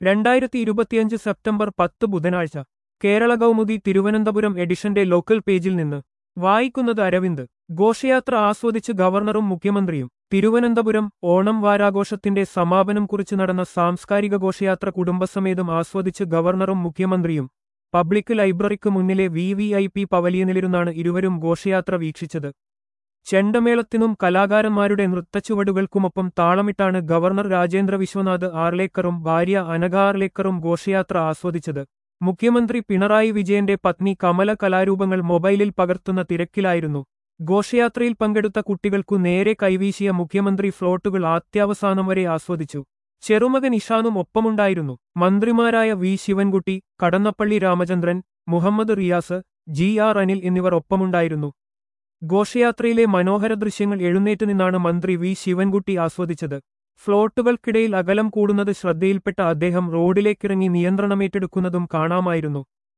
രണ്ടായിരത്തി ഇരുപത്തിയഞ്ച് സെപ്റ്റംബർ പത്ത് ബുധനാഴ്ച കേരള കൗമുദി തിരുവനന്തപുരം എഡിഷന്റെ ലോക്കൽ പേജിൽ നിന്ന് വായിക്കുന്നത് അരവിന്ദ് ഘോഷയാത്ര ആസ്വദിച്ച് ഗവർണറും മുഖ്യമന്ത്രിയും തിരുവനന്തപുരം ഓണം വാരാഘോഷത്തിന്റെ സമാപനം കുറിച്ച് നടന്ന സാംസ്കാരിക ഘോഷയാത്ര കുടുംബസമേതം ആസ്വദിച്ച് ഗവർണറും മുഖ്യമന്ത്രിയും പബ്ലിക് ലൈബ്രറിക്ക് മുന്നിലെ വി വി ഐ പി പവലിയനിലിരുന്നാണ് ഇരുവരും ഘോഷയാത്ര വീക്ഷിച്ചത് ചെണ്ടമേളത്തിനും കലാകാരന്മാരുടെ നൃത്തച്ചുവടുകൾക്കുമൊപ്പം താളമിട്ടാണ് ഗവർണർ രാജേന്ദ്ര വിശ്വനാഥ് ആർലേക്കറും ഭാര്യ അനഘ ആർലേക്കറും ഘോഷയാത്ര ആസ്വദിച്ചത് മുഖ്യമന്ത്രി പിണറായി വിജയന്റെ പത്നി കമല കലാരൂപങ്ങൾ മൊബൈലിൽ പകർത്തുന്ന തിരക്കിലായിരുന്നു ഘോഷയാത്രയിൽ പങ്കെടുത്ത കുട്ടികൾക്കു നേരെ കൈവീശിയ മുഖ്യമന്ത്രി ഫ്ലോട്ടുകൾ ആത്യാവസാനം വരെ ആസ്വദിച്ചു ചെറുമകൻ ഇഷാനും ഒപ്പമുണ്ടായിരുന്നു മന്ത്രിമാരായ V Sivankutty Kadannappally Ramachandran Muhammad Riyas G R Anil എന്നിവർ ഒപ്പമുണ്ടായിരുന്നു ഘോഷയാത്രയിലെ മനോഹര ദൃശ്യങ്ങൾ എഴുന്നേറ്റ് നിന്നാണ് മന്ത്രി വി ശിവൻകുട്ടി ആസ്വദിച്ചത് ഫ്ലോട്ടുകൾക്കിടയിൽ അകലം കൂടുന്നത് ശ്രദ്ധയിൽപ്പെട്ട അദ്ദേഹം റോഡിലേക്കിറങ്ങി നിയന്ത്രണമേറ്റെടുക്കുന്നതും കാണാമായിരുന്നു